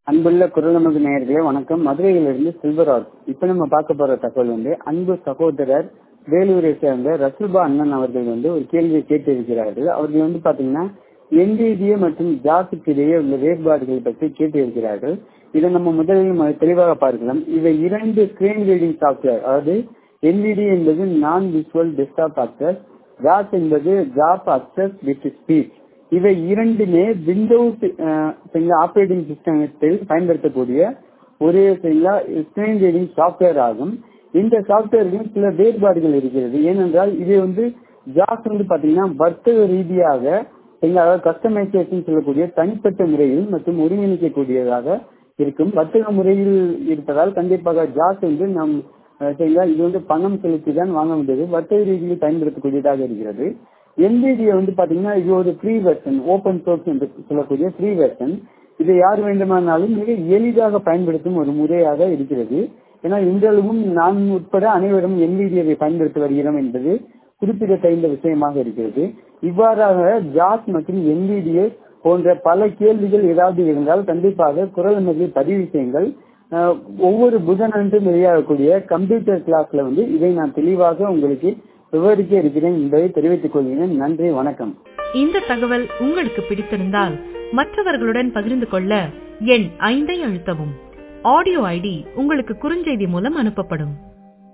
அன்புள்ள குரலமது நேயர்களே வணக்கம் மதுரையிலிருந்து செல்வராஜ் இப்ப நம்ம பார்க்க போற தகவல் வந்து அன்பு சகோதரர் வேலூரை சேர்ந்த ரசுல்பா அண்ணன் அவர்கள் வந்து ஒரு கேள்வியை கேட்டு இருக்கிறார்கள் அவர்கள் வந்து பாத்தீங்கன்னா என்டிடிஏ மற்றும் ஜாஸுக்கு இடையே உள்ள வேறுபாடுகளை பற்றி கேட்டு இருக்கிறார்கள் இதை நம்ம முதலில் ம- தெளிவாக பார்க்கலாம் இவை இரண்டு ஸ்கிரீன் ரீடிங் சாஃப்ட்வேர் அதாவது என்டிடி என்பது நான் விஷுவல் டெஸ்க்டாப் அக்சஸ் ஜாஸ் என்பது ஜாப் அக்சஸ் வித் ஸ்பீச் இவை இரண்டுமே விண்டோஸ் ஆபரேட்டிங் சிஸ்டத்தில் பயன்படுத்தக்கூடிய ஒரு ஸ்கிரீன் ரீடிங் சாஃப்ட்வேர் ஆகும் இந்த சாஃப்ட்வேரிலும் சில வேறுபாடுகள் இருக்கிறது ஏனென்றால் இது வந்து ஜாஸ் வந்து பாத்தீங்கன்னா வர்த்தக ரீதியாக சரிங்களா, அதாவது கஸ்டமைசேஷன் சொல்லக்கூடிய தனிப்பட்ட முறையில் மற்றும் ஒருங்கிணைக்கக்கூடியதாக இருக்கும் வர்த்தக முறையில் இருப்பதால் கண்டிப்பாக ஜாஸ் வந்து நம் அஹ், சரிங்களா இது வந்து பணம் செலுத்தி தான் வாங்க முடியாது வர்த்தக ரீதியில் பயன்படுத்தக்கூடியதாக இருக்கிறது என்விடியை வந்து பாத்தீங்கன்னா இது ஒரு ஃப்ரீ வெர்ஷன் ஓபன் சோர்ஸ் என்று சொல்லக்கூடிய ஃப்ரீ வெர்ஷன் இதை யார் வேண்டுமானாலும் மிக எளிதாக பயன்படுத்தும் ஒரு முறையாக இருக்கிறது ஏன்னா இன்றளவும் நான் உட்பட அனைவரும் என்விடியை பயன்படுத்தி வருகிறோம் என்பது குறிப்பிடத்தகுந்த விஷயமாக இருக்கிறது இவ்வாறாக ஜாஸ் மற்றும் என்விடிஏ போன்ற பல கேள்விகள் ஏதாவது இருந்தால் கண்டிப்பாக குரல் மொழியில் பதிவு செய்யுங்கள் அஹ், ஒவ்வொரு புதனன்றும் வெளியாகக்கூடிய கம்ப்யூட்டர் கிளாஸ்ல வந்து இதை நான் தெளிவாக உங்களுக்கு விவரிக்க இருக்கிறேன் என்பதை தெரிவித்துக் கொள்கிறேன் நன்றி வணக்கம் இந்த தகவல் உங்களுக்கு பிடித்திருந்தால் மற்றவர்களுடன் பகிர்ந்து கொள்ள எண் ஐந்தை அழுத்தவும் ஆடியோ ஐடி உங்களுக்கு குறுஞ்செய்தி மூலம் அனுப்பப்படும்